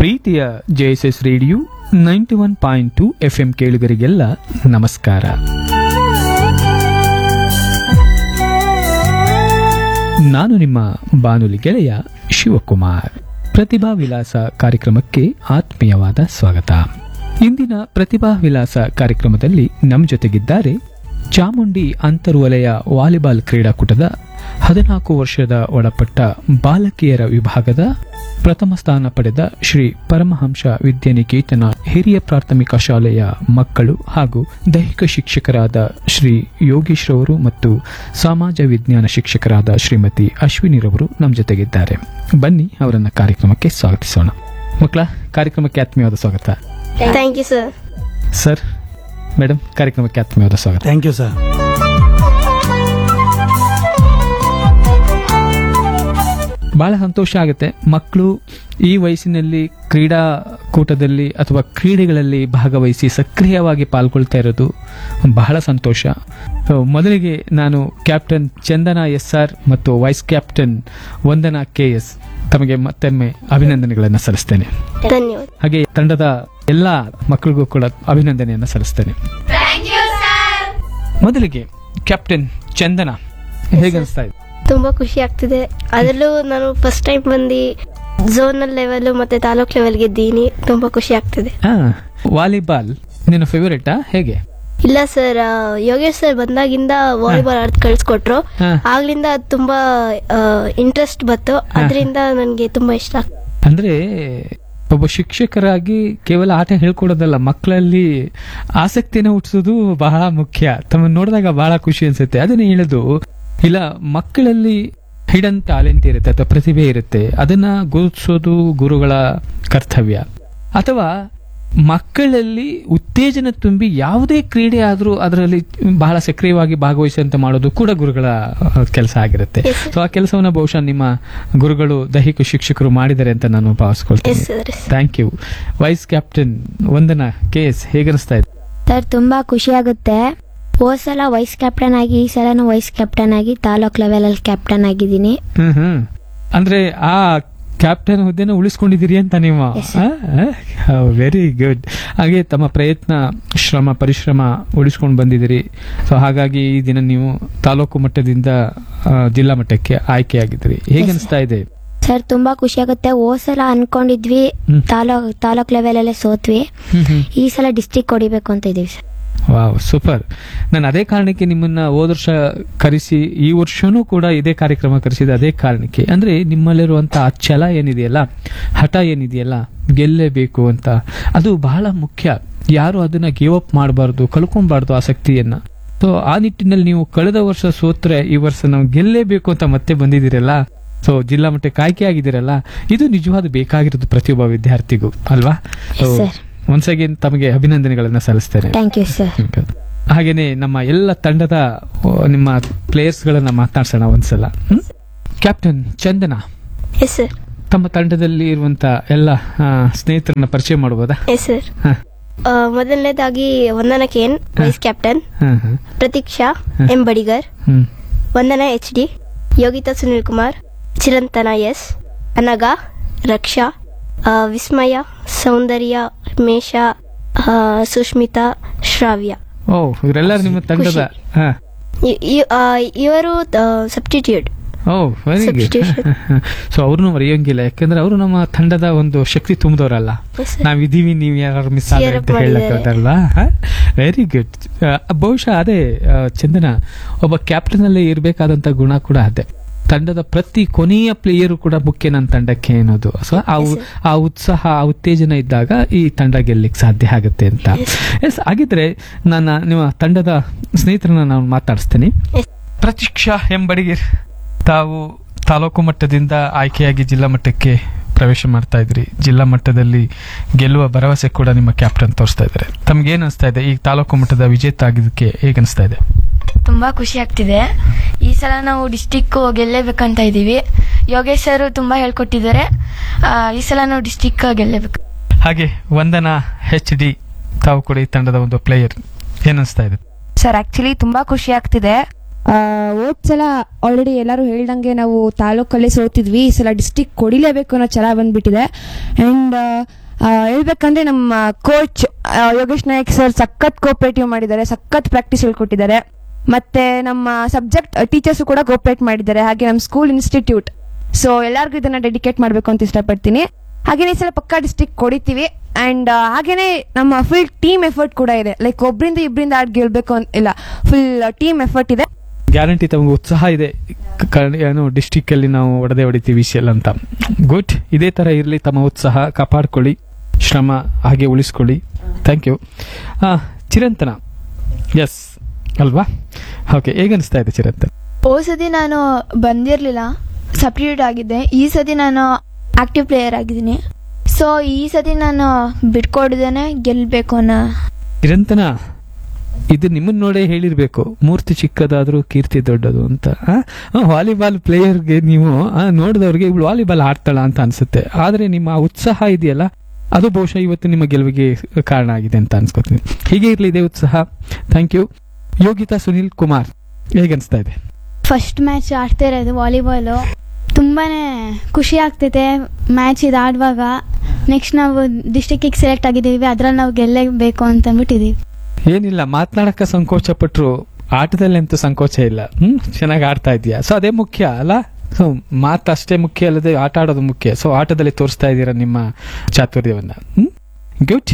ಪ್ರೀತಿಯ JSS radio ninety one point two F M ಕೇಳುಗರಿಗೆಲ್ಲ ನಮಸ್ಕಾರ ನಾನು ನಿಮ್ಮ ಬಾನುಲಿ ಗೆಳೆಯ ಶಿವಕುಮಾರ್ ಪ್ರತಿಭಾ ವಿಲಾಸ ಕಾರ್ಯಕ್ರಮಕ್ಕೆ ಆತ್ಮೀಯವಾದ ಸ್ವಾಗತ ಇಂದಿನ ಪ್ರತಿಭಾ ವಿಲಾಸ ಕಾರ್ಯಕ್ರಮದಲ್ಲಿ ನಮ್ಮ ಜೊತೆಗಿದ್ದಾರೆ ಚಾಮುಂಡಿ ಅಂತರ್ವಲಯ ವಾಲಿಬಾಲ್ ಕ್ರೀಡಾಕೂಟದ ಹದಿನಾಲ್ಕು ವರ್ಷದ ಒಳಪಟ್ಟ ಬಾಲಕಿಯರ ವಿಭಾಗದ ಪ್ರಥಮ ಸ್ಥಾನ ಪಡೆದ ಶ್ರೀ ಪರಮಹಂಸ ವಿದ್ಯಾನಿಕೇತನ ಹಿರಿಯ ಪ್ರಾಥಮಿಕ ಶಾಲೆಯ ಮಕ್ಕಳು ಹಾಗೂ ದೈಹಿಕ ಶಿಕ್ಷಕರಾದ ಶ್ರೀ ಯೋಗೇಶ್ ರವರು ಮತ್ತು ಸಮಾಜ ವಿಜ್ಞಾನ ಶಿಕ್ಷಕರಾದ ಶ್ರೀಮತಿ ಅಶ್ವಿನಿರವರು ನಮ್ಮ ಜೊತೆಗಿದ್ದಾರೆ ಬನ್ನಿ ಅವರನ್ನ ಕಾರ್ಯಕ್ರಮಕ್ಕೆ ಸ್ವಾಗತಿಸೋಣ ಮಕ್ಕಳ ಕಾರ್ಯಕ್ರಮಕ್ಕೆ ಆತ್ಮೀಯವಾದ ಸ್ವಾಗತ thank you sir sir madam ಕಾರ್ಯಕ್ರಮಕ್ಕೆ ಆತ್ಮೀಯವಾದ ಸ್ವಾಗತ ಥ್ಯಾಂಕ್ ಯು ಸರ್ ಬಹಳ ಸಂತೋಷ ಆಗುತ್ತೆ ಮಕ್ಕಳು ಈ ವಯಸ್ಸಿನಲ್ಲಿ ಕ್ರೀಡಾಕೂಟದಲ್ಲಿ ಅಥವಾ ಕ್ರೀಡೆಗಳಲ್ಲಿ ಭಾಗವಹಿಸಿ ಸಕ್ರಿಯವಾಗಿ ಪಾಲ್ಗೊಳ್ತಾ ಇರೋದು ಬಹಳ ಸಂತೋಷ ಸೊ, ಮೊದಲಿಗೆ ನಾನು ಕ್ಯಾಪ್ಟನ್ ಚಂದನ ಎಸ್ ಆರ್ ಮತ್ತು vice captain Vandana K S ತಮಗೆ ಮತ್ತೊಮ್ಮೆ ಅಭಿನಂದನೆಗಳನ್ನು ಸಲ್ಲಿಸ್ತೇನೆ ಧನ್ಯವಾದ ಹಾಗೆ ತಂಡದ ಎಲ್ಲ ಮಕ್ಕಳಿಗೂ ಕೂಡ ಅಭಿನಂದನೆಯನ್ನು ಸಲ್ಲಿಸ್ತೇನೆ ಮೊದಲಿಗೆ ಕ್ಯಾಪ್ಟನ್ ಚಂದನ ಹೇಗನ್ಸ್ತಾ ಇದೆ ತುಂಬಾ ಖುಷಿ ಆಗ್ತಿದೆ ಅದರಲ್ಲೂ ನಾನು ಫಸ್ಟ್ ಟೈಮ್ ಬಂದು ಝೋನಲ್ ಲೆವೆಲ್ ಮತ್ತೆ ತಾಲೂಕ್ ಲೆವೆಲ್ ಗೆದ್ದೀನಿ ತುಂಬಾ ಖುಷಿ ಆಗ್ತಿದೆ ಹಾ ವಾಲಿಬಾಲ್ ನಿನ್ನ ಫೇವರೇಟಾ ಹೇಗೆ ಇಲ್ಲ ಸರ್ ಯೋಗೇಶ್ ಸರ್ ಬಂದಾಗಿಂದ ವಾಲಿಬಾಲ್ ಆಡ್ ಕಳ್ಸಿಕೊಟ್ರು ಹಾ. ಆಗ್ಲಿಂದ ಅದ್ ತುಂಬಾ ಇಂಟ್ರೆಸ್ಟ್ ಬಂತು ಅದರಿಂದ ನನಗೆ ತುಂಬಾ ಇಷ್ಟ ಆಗ್ತದೆ ಅಂದ್ರೆ ಒಬ್ಬ ಶಿಕ್ಷಕರಾಗಿ ಕೇವಲ ಆಟ ಹೇಳ್ಕೊಡೋದಲ್ಲ ಮಕ್ಕಳಲ್ಲಿ ಆಸಕ್ತಿನ ಹುಟ್ಟಿಸೋದು ಬಹಳ ಮುಖ್ಯ ತಮ್ಮ ನೋಡಿದಾಗ ಬಹಳ ಖುಷಿ ಅನ್ಸುತ್ತೆ ಅದನ್ನೇ ಹೇಳೋದು ಇಲ್ಲ ಮಕ್ಕಳಲ್ಲಿ ಹಿಡನ್ ಟ್ಯಾಲೆಂಟ್ ಇರುತ್ತೆ ಅಥವಾ ಪ್ರತಿಭೆ ಇರುತ್ತೆ ಅದನ್ನ ಗುರುತಿಸೋದು ಗುರುಗಳ ಕರ್ತವ್ಯ ಅಥವಾ ಮಕ್ಕಳಲ್ಲಿ ಉತ್ತೇಜನ ತುಂಬಿ ಯಾವುದೇ ಕ್ರೀಡೆ ಆದರೂ ಅದರಲ್ಲಿ ಬಹಳ ಸಕ್ರಿಯವಾಗಿ ಭಾಗವಹಿಸುವಂತೆ ಮಾಡೋದು ಕೂಡ ಗುರುಗಳ ಕೆಲಸ ಆಗಿರುತ್ತೆ Yes, sir. ಸೊ ಆ ಕೆಲಸವನ್ನ ಬಹುಶಃ ನಿಮ್ಮ ಗುರುಗಳು ದೈಹಿಕ ಶಿಕ್ಷಕರು ಮಾಡಿದ್ದಾರೆ ಅಂತ ನಾನು ಎಸ್ ಭಾವಿಸ್ಕೊಳ್ತೇನೆ sir thank you vice captain Vandana K S ಹೇಗನಿಸ್ತಾ ಇದೆ ಸರ್ ತುಂಬಾ ಖುಷಿ ಆಗುತ್ತೆ ಹೋದ್ ಸಲ ವೈಸ್ ಕ್ಯಾಪ್ಟನ್ ಆಗಿ ಈ ಸಲನು ವೈಸ್ ಕ್ಯಾಪ್ಟನ್ ಆಗಿ ತಾಲೂಕ್ ಲೆವೆಲ್ ಅಲ್ಲಿ ಕ್ಯಾಪ್ಟನ್ ಆಗಿದ್ದೀನಿ ಹ್ಮ್ ಹ್ಮ್ ಅಂದ್ರೆ ಆ ಕ್ಯಾಪ್ಟನ್ ಹುದ್ದೆನ ಉಳಿಸ್ಕೊಂಡಿದ್ದೀರಿ ಅಂತ ನೀವು Yes, ವೆರಿ ಗುಡ್ ಹಾಗೆ ತಮ್ಮ ಪ್ರಯತ್ನ ಶ್ರಮ ಪರಿಶ್ರಮ ಉಳಿಸ್ಕೊಂಡು ಬಂದಿದ್ದೀರಿ ಸೊ ಹಾಗಾಗಿ ಈ ದಿನ ನೀವು ತಾಲೂಕು ಮಟ್ಟದಿಂದ ಆ, ಜಿಲ್ಲಾ ಮಟ್ಟಕ್ಕೆ ಆಯ್ಕೆಯಾಗಿದ್ದೀರಿ ಹೇಗನ್ಸ್ತಾ ಇದೆ ಸರ್ ತುಂಬಾ ಖುಷಿ ಆಗುತ್ತೆ ಹೋದ್ ಸಲ ಅನ್ಕೊಂಡಿದ್ವಿ ಹ್ಮ್. ತಾಲೂಕ್ ತಾಲೂಕ್ ಲೆವೆಲ್ ಅಲ್ಲೇ ಸೋತ್ವಿ ಹ್ಮ್ ಹ್ಮ್ ಈ ಸಲ ಡಿಸ್ಟಿಕ್ ಹೊಡಿಬೇಕು ಅಂತ ಇದೀವಿ ಸರ್ ವಾವ್ ಸೂಪರ್ ನಾನು ಅದೇ ಕಾರಣಕ್ಕೆ ನಿಮ್ಮನ್ನ ಹೋದ ವರ್ಷ ಕರೆಸಿ ಈ ವರ್ಷನೂ ಕೂಡ ಇದೇ ಕಾರ್ಯಕ್ರಮ ಕರೆಸಿದ ಅದೇ ಕಾರಣಕ್ಕೆ ಅಂದ್ರೆ ನಿಮ್ಮಲ್ಲಿರುವಂತಹ ಆ ಛಲ ಏನಿದೆಯಲ್ಲ ಹಠ ಏನಿದೆಯಲ್ಲ ಗೆಲ್ಲೇಬೇಕು ಅಂತ ಅದು ಬಹಳ ಮುಖ್ಯ ಯಾರು ಅದನ್ನ ಗಿವ್ ಅಪ್ ಮಾಡಬಾರ್ದು ಕಳ್ಕೊಬಾರ್ದು ಆಸಕ್ತಿಯನ್ನ ಸೊ ಆ ನಿಟ್ಟಿನಲ್ಲಿ ನೀವು ಕಳೆದ ವರ್ಷ ಸೋತ್ರೆ ಈ ವರ್ಷ ನಾವು ಗೆಲ್ಲೇಬೇಕು ಅಂತ ಮತ್ತೆ ಬಂದಿದ್ದೀರಲ್ಲ ಸೊ ಜಿಲ್ಲಾ ಮಟ್ಟಕ್ಕೆ ಆಯ್ಕೆ ಆಗಿದ್ದೀರಲ್ಲ ಇದು ನಿಜವಾದ ಬೇಕಾಗಿರೋದು ಪ್ರತಿಯೊಬ್ಬ ವಿದ್ಯಾರ್ಥಿಗೂ ಅಲ್ವಾ Yes, sir. ಒನ್ಸ್ ಅಗೇನ್ ತಮಗೆ ಅಭಿನಂದನೆಗಳನ್ನ ಸಲ್ಲಿಸ್ತೇನೆ ಥ್ಯಾಂಕ್ ಯು ಸರ್ ಹಾಗೇನೆ ನಮ್ಮ ಎಲ್ಲ ತಂಡದ ಆ, ನಿಮ್ಮ ಪ್ಲೇಯರ್ಸ್ ಗಳನ್ನ ಮಾತನಾಡ್ಸೋಣ ಒಂದ್ಸಲ ಹ್ಮ್? ಕ್ಯಾಪ್ಟನ್ ಚಂದನ ಎಸ್ ಸರ್ ತಮ್ಮ ತಂಡದಲ್ಲಿ ಇರುವಂತ ಎಲ್ಲ ಆ, ಸ್ನೇಹಿತರನ್ನ ಪರಿಚಯ ಮಾಡಬಹುದಾ ಎಸ್ ಸರ್ ಹ, ಮೊದಲನೇದಾಗಿ ವಂದನಾ ಕೆಎನ್ ವೈಸ್ ಕ್ಯಾಪ್ಟನ್ ಹ, ಹ, ಪ್ರತೀಕ್ಷಾ ಎಂ ಬಡಿಗರ್ ಹ್ಮ್. Vandana H D Yogita Sunil Kumar Chiranthana S Anaga Raksha ಆ, ವಿಸ್ಮಯ ಸೌಂದರ್ಯ ಮೇಷ ಆ, ಸುಷ್ಮಿತಾ ಶ್ರಾವ್ಯ ಓ ಇವರೆಲ್ಲರೂ ನಿಮ್ಮ ತಂಡದ ಹ. ಇ- ಇ- ಆ, ಇವರು ಸಬ್ಸ್ಟಿಟ್ಯೂಟ್ ಓ ವೆರಿ ಗುಡ್ Substitution. ಸೊ ಅವ್ರನ್ನು ಮರೆಯೋಂಗಿಲ್ಲ ಯಾಕಂದ್ರೆ ಅವರು ನಮ್ಮ ತಂಡದ ಒಂದು ಶಕ್ತಿ ತುಂಬಿದವರಲ್ಲ ನಾವಿದೀವಿ ನೀವು ಯಾರು ಮಿಸ್ ಆದ್ರೆ Cheer up ಅಂತ ಮಾಡಿದ್ದಾರೆ. ಹೇಳಕ್ಕಾಗಲ್ಲ ವೆರಿ ಗುಡ್ ಬಹುಶಃ ಅದೇ ಆ, ಚಂದನ ಒಬ್ಬ ಕ್ಯಾಪ್ಟನ್ ಅಲ್ಲಿ ಇರಬೇಕಾದಂತ ಗುಣ ಕೂಡ ಅದೇ ತಂಡದ ಪ್ರತಿ ಕೊನೆಯ ಪ್ಲೇಯರು ಕೂಡ ಮುಖ್ಯ ನನ್ನ ತಂಡಕ್ಕೆ ಅನ್ನೋದು ಸೊ ಆ ಉ- ಆ ಉತ್ಸಾಹ ಆ ಉತ್ತೇಜನ ಇದ್ದಾಗ ಈ ತಂಡ ಗೆಲ್ಲಿಕ್ ಸಾಧ್ಯ ಆಗುತ್ತೆ ಅಂತ ಎಸ್ ಹಾಗಿದ್ರೆ ನನ್ನ ನಿಮ್ಮ ತಂಡದ ಸ್ನೇಹಿತರನ್ನ ನಾನು ಮಾತಾಡಿಸ್ತೇನೆ Yes. ಪ್ರತೀಕ್ಷಾ ಎಂಬಡಿಗಿರ್ ತಾವು ತಾಲೂಕು ಮಟ್ಟದಿಂದ ಆಯ್ಕೆಯಾಗಿ ಜಿಲ್ಲಾ ಮಟ್ಟಕ್ಕೆ ಪ್ರವೇಶ ಮಾಡ್ತಾ ಇದ್ರಿ ಜಿಲ್ಲಾ ಮಟ್ಟದಲ್ಲಿ ಗೆಲ್ಲುವ ಭರವಸೆ ಕೂಡ ನಿಮ್ಮ ಕ್ಯಾಪ್ಟನ್ ತೋರಿಸ್ತಾ ಇದ್ದಾರೆ ತಮ್ಗೆ ಏನ್ ಅನಿಸ್ತಾ ಇದೆ ಈ ತಾಲೂಕು ಮಟ್ಟದ ವಿಜೇತ ಆಗಿದ್ದಕ್ಕೆ ಹೇಗೆ ಅನಿಸ್ತಾ ಇದೆ ತುಂಬಾ ಖುಷಿ ಆಗ್ತಿದೆ ಈ ಸಲ ನಾವು ಡಿಸ್ಟಿಕ್ ಗೆಲ್ಲೇಬೇಕಂತ ಇದ್ದೀವಿ ಯೋಗೇಶ್ ಸರ್ ತುಂಬಾ ಹೇಳ್ಕೊಟ್ಟಿದ್ದಾರೆ ಆ, ಈ ಸಲ ನಾವು ಡಿಸ್ಟಿಕ್ ಗೆಲ್ಲೇಬೇಕು ಹಾಗೆ ವಂದನಾ ಎಚ್ ಡಿ ತಾವು ಕೂಡ ಈ ತಂಡದ ಒಂದು ಪ್ಲೇಯರ್ ಏನ್ ಅನಿಸ್ತಾ ಇದೆ ಸರ್ ಆಕ್ಚುಲಿ ತುಂಬಾ ಖುಷಿ ಆಗ್ತಿದೆ ಹೋದ್ ಸಲ ಆಲ್ರೆಡಿ ಎಲ್ಲರೂ ಹೇಳ್ದಂಗೆ ನಾವು ತಾಲೂಕಲ್ಲೇ ಸೋತಿದ್ವಿ ಈ ಸಲ ಡಿಸ್ಟಿಕ್ ಕೊಡಿಲೇಬೇಕು ಅನ್ನೋ ಛಲ ಬಂದ್ಬಿಟ್ಟಿದೆ ಆ್ಯಂಡ್ ಹೇಳ್ಬೇಕಂದ್ರೆ ನಮ್ಮ ಕೋಚ್ ಯೋಗೇಶ್ ನಾಯಕ್ ಸರ್ ಸಖತ್ ಕೋಪರೇಟಿವ್ ಮಾಡಿದ್ದಾರೆ ಸಖತ್ ಪ್ರಾಕ್ಟೀಸ್ ಹೇಳ್ಕೊಟ್ಟಿದ್ದಾರೆ ಮತ್ತೆ ನಮ್ಮ ಸಬ್ಜೆಕ್ಟ್ ಟೀಚರ್ಸ್ ಕೂಡ ಕೋಪರೇಟ್ ಮಾಡಿದ್ದಾರೆ ಹಾಗೆ ನಮ್ಮ ಸ್ಕೂಲ್ ಇನ್ಸ್ಟಿಟ್ಯೂಟ್ ಸೊ ಎಲ್ಲರಿಗೂ ಇದನ್ನ ಡೆಡಿಕೇಟ್ ಮಾಡಬೇಕು ಅಂತ ಇಷ್ಟಪಡ್ತೀನಿ ಹಾಗೇನೆ ಈ ಸಲ ಪಕ್ಕಾ ಡಿಸ್ಟಿಕ್ ಕೊಡಿತೀವಿ ಅಂಡ್ ಹಾಗೇನೆ ನಮ್ಮ ಫುಲ್ ಟೀಮ್ ಎಫರ್ಟ್ ಕೂಡ ಇದೆ ಲೈಕ್ ಒಬ್ರಿಂದ ಇಬ್ರಿಂದ ಆಡ್ ಗೆಲ್ಬೇಕು ಅಂತ ಇಲ್ಲ ಫುಲ್ ಟೀಮ್ ಎಫರ್ಟ್ ಇದೆ ಗ್ಯಾರಂಟಿ ತಮಗೆ ಉತ್ಸಾಹ ಇದೆ ಕ- ಕ- ಏನು ಡಿಸ್ಟಿಕ್ ಅಲ್ಲಿ ನಾವು ಹೊಡೆದೇ ಹೊಡಿತೀವಿ ವಿಷಯಲ್ ಅಂತ ಗುಡ್ ಇದೇ ತರ ಇರಲಿ ತಮ್ಮ ಉತ್ಸಾಹ ಕಾಪಾಡ್ಕೊಳ್ಳಿ ಶ್ರಮ ಹಾಗೆ ಉಳಿಸ್ಕೊಳ್ಳಿ ಥ್ಯಾಂಕ್ ಯು ಚಿರಂತನ ಎಸ್ ಅಲ್ವಾ ಓಕೆ ಹೇಗನ್ನಿಸ್ತಾ ಇದೆ ಚಿರಂತನ್ ಓ ಸತಿ ನಾನು ಬಂದಿರಲಿಲ್ಲ ಸಪ್ರೇಟ್ ಆಗಿದ್ದೆ ಈ ಸತಿ ನಾನು ಆಕ್ಟಿವ್ ಪ್ಲೇಯರ್ ಆಗಿದ್ದೀನಿ ಸೊ ಈ ಸತಿ ನಾನು ಬಿಟ್ಕೊಡ್ದೇನೆ ಗೆಲ್ಲಬೇಕು ಅನ್ನೋ ಚಿರಂತನ ಇದು ನಿಮ್ಮನ್ನ ನೋಡೇ ಹೇಳಿರ್ಬೇಕು ಮೂರ್ತಿ ಚಿಕ್ಕದಾದ್ರೂ ಕೀರ್ತಿ ದೊಡ್ಡದು ಅಂತ ಆ? ಆ, ವಾಲಿಬಾಲ್ ಪ್ಲೇಯರ್ಗೆ ನೀವು ಆ, ನೋಡಿದವ್ರಿಗೆ ಇವಳು ವಾಲಿಬಾಲ್ ಆಡ್ತಾಳ ಅಂತ ಅನ್ಸುತ್ತೆ ಆದ್ರೆ ನಿಮ್ಮ ಆ ಉತ್ಸಾಹ ಇದೆಯಲ್ಲ ಅದು ಬಹುಶಃ ಇವತ್ತು ನಿಮ್ಮ ಗೆಲುವಿಗೆ ಕಾರಣ ಆಗಿದೆ ಅಂತ ಅನ್ಸ್ಕೊತೀನಿ ಹೀಗೆ ಇರ್ಲಿ ಇದೇ ಉತ್ಸಾಹ ಥ್ಯಾಂಕ್ ಯು ಯೋಗಿತಾ ಸುನಿಲ್ ಕುಮಾರ್ ಹೇಗನ್ಸ್ತಾ ಇದೆ ಫಸ್ಟ್ ಮ್ಯಾಚ್ ಆಡ್ತಾ ಇರೋದು ವಾಲಿಬಾಲು ತುಂಬಾ ಖುಷಿ ಆಗ್ತೈತೆ ಮ್ಯಾಚ್ ಇದು ಆಡುವಾಗ ನೆಕ್ಸ್ಟ್ ನಾವು ಡಿಸ್ಟಿಕ್ಕಿಗೆ ಸೆಲೆಕ್ಟ್ ಆಗಿದ್ದೀವಿ ಅದ್ರಲ್ಲಿ ನಾವು ಗೆಲ್ಲೇಬೇಕು ಅಂತ ಅಂದ್ಬಿಟ್ಟಿದ್ದೀವಿ ಏನಿಲ್ಲ ಮಾತನಾಡಕ್ಕೆ ಸಂಕೋಚ ಪಟ್ರು ಆಟದಲ್ಲಿ ಅಂತೂ ಸಂಕೋಚ ಇಲ್ಲ ಹ್ಮ್ ಚೆನ್ನಾಗಿ ಆಡ್ತಾ ಇದೀಯಾ ಸೊ ಅದೇ ಮುಖ್ಯ ಅಲ್ಲ ಸೊ ಮಾತು ಅಷ್ಟೇ ಮುಖ್ಯ ಅಲ್ಲದೆ ಆಟ ಆಡೋದು ಮುಖ್ಯ ಸೊ ಆಟದಲ್ಲಿ ತೋರಿಸ್ತಾ ಇದ್ದೀರಾ ನಿಮ್ಮ ಚಾತುರ್ಯವನ್ನ ಹ್ಮ್ ಗುಡ್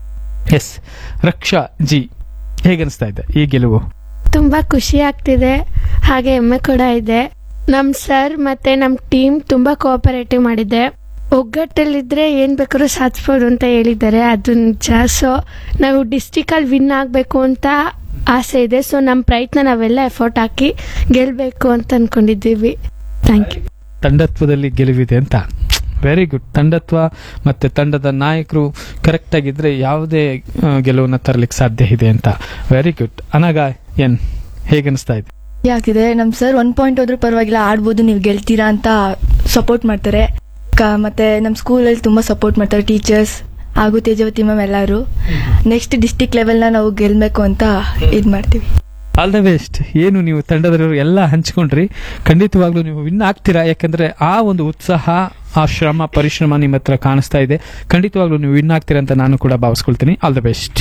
ಎಸ್ ರಕ್ಷಾ ಜಿ ಹೇಗನ್ಸ್ತಾ ಇದೆ ಈ ಗೆಲುವು ತುಂಬಾ ಖುಷಿ ಆಗ್ತಿದೆ ಹಾಗೆ ಹೆಮ್ಮೆ ಕೂಡ ಇದೆ ನಮ್ ಸರ್ ಮತ್ತೆ ನಮ್ ಟೀಮ್ ತುಂಬಾ ಕೋಆಪರೇಟಿವ್ ಮಾಡಿದೆ ಒಗ್ಗಟ್ಟಲ್ಲಿದ್ರೆ ಏನ್ ಬೇಕಾದ್ರೂ ಸಾಧಿಸ್ಬೋದು ಅಂತ ಹೇಳಿದ್ದಾರೆ ಅದು ನಿಜ ಸೊ ನಾವು ಡಿಸ್ಟಿಕ್ ಅಲ್ಲಿ ವಿನ್ ಆಗ್ಬೇಕು ಅಂತ ಆಸೆ ಇದೆ ಸೊ ನಮ್ಮ ಪ್ರಯತ್ನ ನಾವೆಲ್ಲ ಎಫರ್ಟ್ ಹಾಕಿ ಗೆಲ್ಬೇಕು ಅಂತ ಅನ್ಕೊಂಡಿದ್ದೀವಿ ಥ್ಯಾಂಕ್ ಯು ತಂಡತ್ವದಲ್ಲಿ ಗೆಲುವಿದೆ ಅಂತ ವೆರಿ ಗುಡ್ ತಂಡತ್ವ ಮತ್ತೆ ತಂಡದ ನಾಯಕರು ಕರೆಕ್ಟ್ ಆಗಿದ್ರೆ ಯಾವುದೇ ಆ, ಗೆಲುವನ್ನ ತರಲಿಕ್ಕೆ ಸಾಧ್ಯ ಇದೆ ಅಂತ ವೆರಿ ಗುಡ್ ಅನಗ ಎನ್ ಹೇಗನ್ಸ್ತಾ ಇದೆ ಆಗ್ತಿದೆ ನಮ್ ಸರ್ ಒನ್ ಪಾಯಿಂಟ್ ಹೋದ್ರೂ ಪರವಾಗಿಲ್ಲ ಆಡ್ಬೋದು ನೀವು ಗೆಲ್ತೀರಾ ಅಂತ ಸಪೋರ್ಟ್ ಮಾಡ್ತಾರೆ ಕ- ಮತ್ತೆ ನಮ್ಮ ಸ್ಕೂಲಲ್ಲಿ ತುಂಬಾ ಸಪೋರ್ಟ್ ಮಾಡ್ತಾರೆ ಟೀಚರ್ಸ್ ಹಾಗೂ ತೇಜವತಿ ಮ್ಯಾಮ್ ಎಲ್ಲರೂ ನೆಕ್ಸ್ಟ್ ಡಿಸ್ಟಿಕ್ ಲೆವೆಲ್ನ ನಾವು ಗೆಲ್ಬೇಕು ಅಂತ ಇದು ಮಾಡ್ತೀವಿ ಆಲ್ ದ ಬೆಸ್ಟ್ ಏನು ನೀವು ತಂಡದವರು ಎಲ್ಲ ಹಂಚ್ಕೊಂಡ್ರಿ ಖಂಡಿತವಾಗ್ಲೂ ನೀವು ವಿನ್ ಆಗ್ತೀರಾ ಯಾಕಂದ್ರೆ ಆ ಒಂದು ಉತ್ಸಾಹ ಆ ಶ್ರಮ ಪರಿಶ್ರಮ ನಿಮ್ಮ ಹತ್ರ ಕಾಣಿಸ್ತಾ ಇದೆ ಖಂಡಿತವಾಗ್ಲೂ ನೀವು ವಿನ್ ಆಗ್ತೀರಾ ಅಂತ ನಾನು ಕೂಡ ಭಾವಿಸ್ಕೊಳ್ತೀನಿ all the best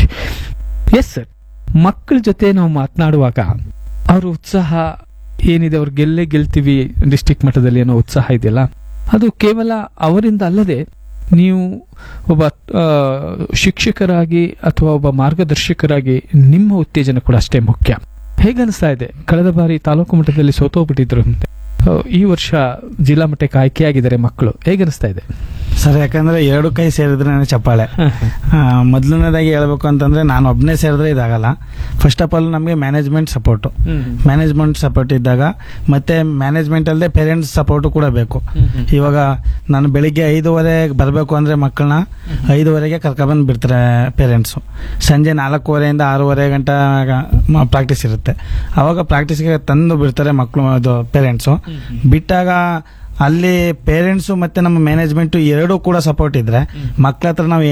yes sir ಮಕ್ಕಳ ಜೊತೆ ನಾವು ಮಾತನಾಡುವಾಗ ಅವ್ರ ಉತ್ಸಾಹ ಏನಿದೆ ಅವ್ರು ಗೆಲ್ಲೇ ಗೆಲ್ತೀವಿ ಡಿಸ್ಟಿಕ್ ಮಟ್ಟದಲ್ಲಿ ಅನ್ನೋ ಉತ್ಸಾಹ ಇದೆಯಲ್ಲ ಅದು ಕೇವಲ ಅವರಿಂದ ಅಲ್ಲದೆ ನೀವು ಒಬ್ಬ ಆ, ಶಿಕ್ಷಕರಾಗಿ ಅಥವಾ ಒಬ್ಬ ಮಾರ್ಗದರ್ಶಕರಾಗಿ ನಿಮ್ಮ ಉತ್ತೇಜನ ಕೂಡ ಅಷ್ಟೇ ಮುಖ್ಯ ಹೇಗನ್ನಿಸ್ತಾ ಇದೆ ಕಳೆದ ಬಾರಿ ತಾಲೂಕು ಮಟ್ಟದಲ್ಲಿ ಸೋತೋಗ್ಬಿಟ್ಟಿದ್ರು ಅಂತೆ. ಆ, ಈ ವರ್ಷ ಜಿಲ್ಲಾ ಮಟ್ಟಕ್ಕೆ ಆಯ್ಕೆಯಾಗಿದ್ದಾರೆ ಮಕ್ಕಳು ಹೇಗನ್ನಿಸ್ತಾ ಇದೆ ಸರ್ ಯಾಕಂದ್ರೆ ಎರಡು ಕೈ ಸೇರಿದ್ರೆ ಚಪ್ಪಾಳೆ ಆ, ಮೊದಲನೇದಾಗಿ ಹೇಳ್ಬೇಕು ಅಂತಂದ್ರೆ ನಾನು ಒಬ್ಬನೇ ಸೇರಿದ್ರೆ ಇದಾಗಲ್ಲ ಫಸ್ಟ್ ಆಫ್ ಆಲ್ ನಮಗೆ ಮ್ಯಾನೇಜ್ಮೆಂಟ್ ಸಪೋರ್ಟು ಮ್ಯಾನೇಜ್ಮೆಂಟ್ ಸಪೋರ್ಟ್ ಇದ್ದಾಗ ಮತ್ತೆ ಮ್ಯಾನೇಜ್ಮೆಂಟ್ ಅಲ್ಲದೆ ಪೇರೆಂಟ್ಸ್ ಸಪೋರ್ಟು ಕೂಡ ಬೇಕು ಇವಾಗ ನಾನು ಬೆಳಿಗ್ಗೆ ಐದೂವರೆ ಬರಬೇಕು ಅಂದ್ರೆ ಮಕ್ಕಳನ್ನ ಐದುವರೆಗೆ ಕರ್ಕೊಬಂದು ಬಿಡ್ತಾರೆ ಪೇರೆಂಟ್ಸು ಸಂಜೆ ನಾಲ್ಕೂವರೆಯಿಂದ ಆರೂವರೆ ಗಂಟೆ ಪ್ರಾಕ್ಟೀಸ್ ಇರುತ್ತೆ ಅವಾಗ ಪ್ರಾಕ್ಟೀಸ್ಗೆ ತಂದು ಬಿಡ್ತಾರೆ ಮಕ್ಕಳು ಅದು ಪೇರೆಂಟ್ಸು ಬಿಟ್ಟಾಗ ಅಲ್ಲಿ ಪೇರೆಂಟ್ಸು ಮತ್ತೆ ನಮ್ಮ ಮ್ಯಾನೇಜ್ಮೆಂಟ್ ಎರಡೂ ಕೂಡ ಸಪೋರ್ಟ್ ಇದ್ರೆ ಮಕ್ಳ ಹತ್ರ ನಾವು